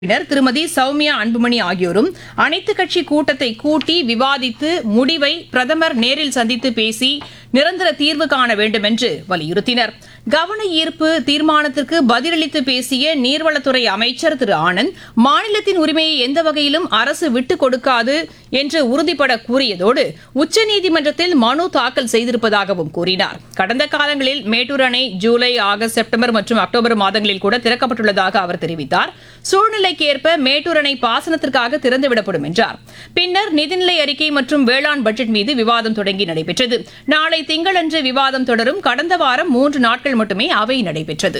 உறுப்பினர் திருமதி சௌமியா அன்புமணி ஆகியோரும் அனைத்துக் கட்சி கூட்டத்தை கூட்டி விவாதித்து முடிவை பிரதமர் நேரில் சந்தித்து பேசி நிரந்தர தீர்வு காண வேண்டும் என்று வலியுறுத்தினர் கவன ஈர்ப்பு தீர்மானத்திற்கு பதிலளித்து பேசிய நீர்வளத்துறை அமைச்சர் திரு ஆனந்த் மாநிலத்தின் உரிமையை எந்த வகையிலும் அரசு விட்டுக் கொடுக்காது என்று உறுதிபட கூறியதோடு உச்சநீதிமன்றத்தில் மனு தாக்கல் செய்திருப்பதாகவும் கூறினார் கடந்த காலங்களில் மேட்டூர் அணை ஜூலை ஆகஸ்ட் செப்டம்பர் மற்றும் அக்டோபர் மாதங்களில் கூட திறக்கப்பட்டுள்ளதாக அவர் தெரிவித்தார் சூழ்நிலைக்கேற்ப மேட்டூர் அணை பாசனத்திற்காக திறந்துவிடப்படும் என்றார் பின்னர் நிதிநிலை அறிக்கை மற்றும் வேளாண் பட்ஜெட் மீது விவாதம் தொடங்கி நடைபெற்றது நாளை திங்களன்று விவாதம் தொடரும் கடந்த வாரம் மூன்று நாட்கள் மட்டுமே அவை நடைபெற்றது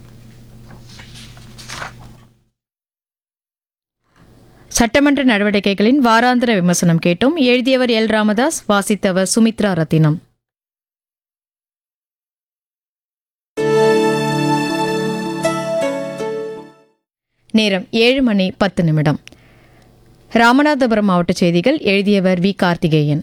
சட்டமன்ற நடவடிக்கைகளின் வாராந்திர விமர்சனம் கேட்டோம் எழுதியவர் எல் ராமதாஸ் வாசித்தவர் சுமித்ரா ரத்தினம் நேரம் ஏழு மணி பத்து நிமிடம் ராமநாதபுரம் மாவட்ட செய்திகள் எழுதியவர் வி கார்த்திகேயன்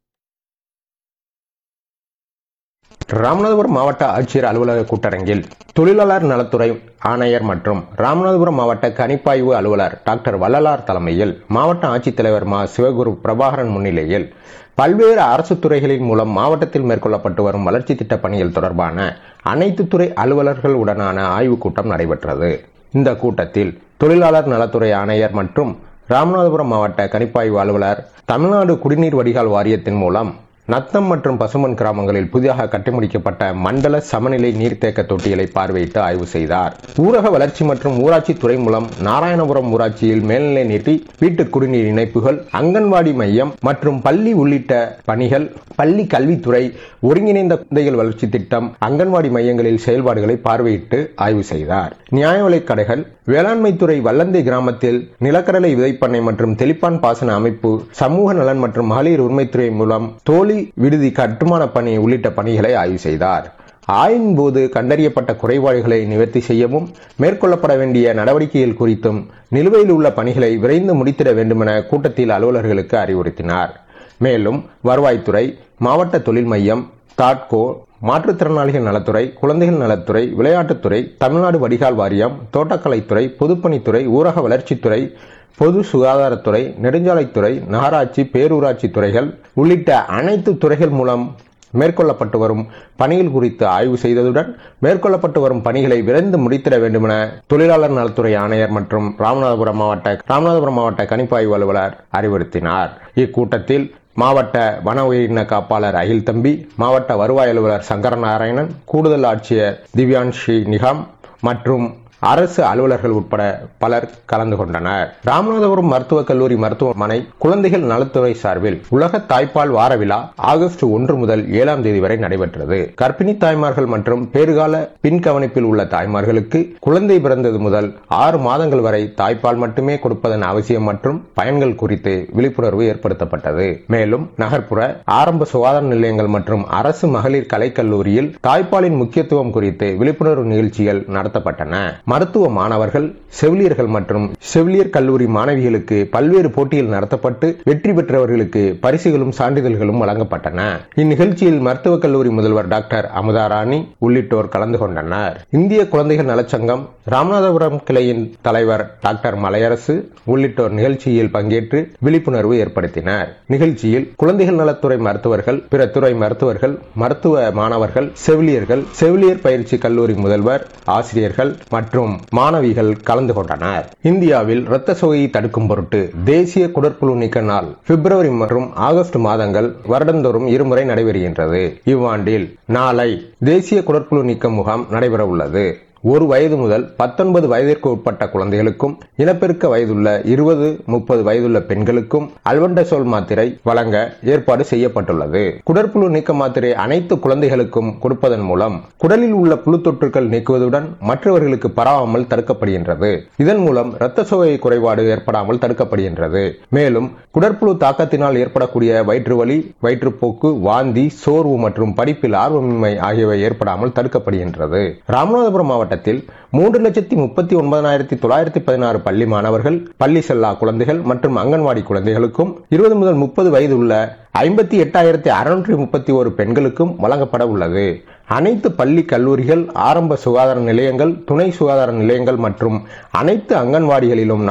ராமநாதபுரம் மாவட்ட ஆட்சியர் அலுவலக கூட்டரங்கில் தொழிலாளர் நலத்துறை ஆணையர் மற்றும் ராமநாதபுரம் மாவட்ட கணிப்பாய்வு அலுவலர் டாக்டர் வள்ளலார் தலைமையில் மாவட்ட ஆட்சித்தலைவர் மா சிவகுரு பிரபாகரன் முன்னிலையில் பல்வேறு அரசு துறைகளின் மூலம் மாவட்டத்தில் மேற்கொள்ளப்பட்டு வரும் வளர்ச்சி திட்ட பணிகள் தொடர்பான அனைத்து துறை அலுவலர்களுடனான ஆய்வுக் கூட்டம் நடைபெற்றது இந்த கூட்டத்தில் தொழிலாளர் நலத்துறை ஆணையர் மற்றும் ராமநாதபுரம் மாவட்ட கணிப்பாய்வு அலுவலர் தமிழ்நாடு குடிநீர் வடிகால் வாரியத்தின் மூலம் நத்தம் மற்றும் பசுமன் கிராமங்களில் புதிதாக கட்டிமுடிக்கப்பட்ட மண்டல சமநிலை நீர்த்தேக்க தொட்டிகளை பார்வையிட்டு ஆய்வு செய்தார் ஊரக வளர்ச்சி மற்றும் ஊராட்சி துறை மூலம் நாராயணபுரம் ஊராட்சியில் மேல்நிலை நீட்டி வீட்டு குடிநீர் இணைப்புகள் அங்கன்வாடி மையம் மற்றும் பள்ளி உள்ளிட்ட பணிகள் பள்ளி கல்வித்துறை ஒருங்கிணைந்த குழந்தைகள் வளர்ச்சி திட்டம் அங்கன்வாடி மையங்களில் செயல்பாடுகளை பார்வையிட்டு ஆய்வு செய்தார் நியாய விலைக் கடைகள் வேளாண்மைத்துறை வல்லந்தை கிராமத்தில் நிலக்கடலை விதைப்பண்ணை மற்றும் தெளிப்பான் பாசன அமைப்பு சமூக நலன் மற்றும் மகளிர் உரிமைத்துறை மூலம் தோழி விடுதி கட்டுமான பணி உள்ளிட்ட பணிகளை ஆய்வு செய்தார் ஆய்வின் போது கண்டறியப்பட்ட குறைபாடுகளை நிவர்த்தி செய்யவும் மேற்கொள்ளப்பட வேண்டிய நடவடிக்கைகள் குறித்தும் நிலுவையில் உள்ள பணிகளை விரைந்து முடித்திட வேண்டுமென கூட்டத்தில் அலுவலர்களுக்கு அறிவுறுத்தினார் மேலும் வருவாய்த்துறை மாவட்ட தொழில் மையம் தாட்கோ மாற்றுத்திறனாளிகள் நலத்துறை குழந்தைகள் நலத்துறை விளையாட்டுத்துறை தமிழ்நாடு வடிகால் வாரியம் தோட்டக்கலைத்துறை பொதுப்பணித்துறை ஊரக வளர்ச்சித்துறை பொது சுகாதாரத்துறை நெடுஞ்சாலைத்துறை நகராட்சி பேரூராட்சி துறைகள் உள்ளிட்ட அனைத்து துறைகள் மூலம் மேற்கொள்ளப்பட்டு வரும் பணிகள் குறித்து ஆய்வு செய்ததுடன் மேற்கொள்ளப்பட்டு வரும் பணிகளை விரைந்து முடித்திட வேண்டுமென தொழிலாளர் நலத்துறை ஆணையர் மற்றும் ராமநாதபுரம் மாவட்ட ராமநாதபுரம் மாவட்ட கணிப்பாய்வு அலுவலர் அறிவுறுத்தினார் இக்கூட்டத்தில் மாவட்ட வன உயிரின காப்பாளர் அகில் தம்பி மாவட்ட வருவாய் அலுவலர் சங்கரநாராயணன் கூடுதல் ஆட்சியர் திவ்யான்ஷி நிகாம் மற்றும் அரசு அலுவலர்கள் உட்பட பலர் கலந்து கொண்டனர் ராமநாதபுரம் மருத்துவக் கல்லூரி மருத்துவமனை குழந்தைகள் நலத்துறை சார்பில் உலக தாய்ப்பால் வார விழா ஆகஸ்ட் ஒன்று முதல் ஏழாம் தேதி வரை நடைபெற்றது கர்ப்பிணி தாய்மார்கள் மற்றும் பேறுகால பின் கவனிப்பில் உள்ள தாய்மார்களுக்கு குழந்தை பிறந்தது முதல் ஆறு மாதங்கள் வரை தாய்ப்பால் மட்டுமே கொடுப்பதன் அவசியம் மற்றும் பயன்கள் குறித்து விழிப்புணர்வு ஏற்படுத்தப்பட்டது மேலும் நகர்ப்புற ஆரம்ப சுகாதார நிலையங்கள் மற்றும் அரசு மகளிர் கலைக்கல்லூரியில் தாய்ப்பாலின் முக்கியத்துவம் குறித்து விழிப்புணர்வு நிகழ்ச்சிகள் நடத்தப்பட்டன மருத்துவ மாணவர்கள் செவிலியர்கள் மற்றும் செவிலியர் கல்லூரி மாணவிகளுக்கு பல்வேறு போட்டிகள் நடத்தப்பட்டு வெற்றி பெற்றவர்களுக்கு பரிசுகளும் சான்றிதழ்களும் வழங்கப்பட்டன இந்நிகழ்ச்சியில் மருத்துவக் கல்லூரி முதல்வர் டாக்டர் அமுதாராணி உள்ளிட்டோர் கலந்து கொண்டனர் இந்திய குழந்தைகள் நலச்சங்கம் ராமநாதபுரம் கிளையின் தலைவர் டாக்டர் மலையரசு உள்ளிட்டோர் நிகழ்ச்சியில் பங்கேற்று விழிப்புணர்வு ஏற்படுத்தினர் நிகழ்ச்சியில் குழந்தைகள் நலத்துறை மருத்துவர்கள் பிற துறை மருத்துவர்கள் மருத்துவ மாணவர்கள் செவிலியர்கள் செவிலியர் பயிற்சி கல்லூரி முதல்வர் ஆசிரியர்கள் மற்றும் மாணவிகள் கலந்து கொண்டனர் இந்தியாவில் இரத்த சோகையை தடுக்கும் பொருட்டு தேசிய குடற்புழு நீக்க நாள் பிப்ரவரி மற்றும் ஆகஸ்ட் மாதங்கள் வருடந்தோறும் இருமுறை நடைபெறுகின்றது இவ்வாண்டில் நாளை தேசிய குடற்புழு நீக்க முகாம் நடைபெற உள்ளது ஒரு வயது முதல் பத்தொன்பது வயதிற்கு உட்பட்ட குழந்தைகளுக்கும் இனப்பெருக்க வயதுள்ள இருபது முப்பது வயதுள்ள பெண்களுக்கும் அல்வண்டசோல் மாத்திரை வழங்க ஏற்பாடு செய்யப்பட்டுள்ளது குடற்புழு நீக்க மாத்திரை அனைத்து குழந்தைகளுக்கும் கொடுப்பதன் மூலம் குடலில் உள்ள புழு தொற்றுகள் நீக்குவதுடன் மற்றவர்களுக்கு பரவாமல் தடுக்கப்படுகின்றது இதன் மூலம் இரத்த சோகை குறைபாடு ஏற்படாமல் தடுக்கப்படுகின்றது மேலும் குடற்புழு தாக்கத்தினால் ஏற்படக்கூடிய வயிற்று வலி வயிற்றுப்போக்கு வாந்தி சோர்வு மற்றும் படிப்பில் ஆர்வமின்மை ஆகியவை ஏற்படாமல் தடுக்கப்படுகின்றது ராமநாதபுரம் மாவட்ட மாவட்டத்தில் மூன்று லட்சத்தி முப்பத்தி ஒன்பதாயிரத்தி தொள்ளாயிரத்தி பதினாறு பள்ளி மாணவர்கள் பள்ளி செல்லா குழந்தைகள் மற்றும் அங்கன்வாடி குழந்தைகளுக்கும் இருபது முதல் முப்பது வயது உள்ள ஐம்பத்தி எட்டாயிரத்தி அறுநூற்றி முப்பத்தி ஒரு பெண்களுக்கும் வழங்கப்பட உள்ளது அனைத்து பள்ளி கல்லூரிகள் ஆரம்ப சுகாதார நிலையங்கள் துணை சுகாதார நிலையங்கள் மற்றும் அனைத்து அங்கன்வாடிகளிலும்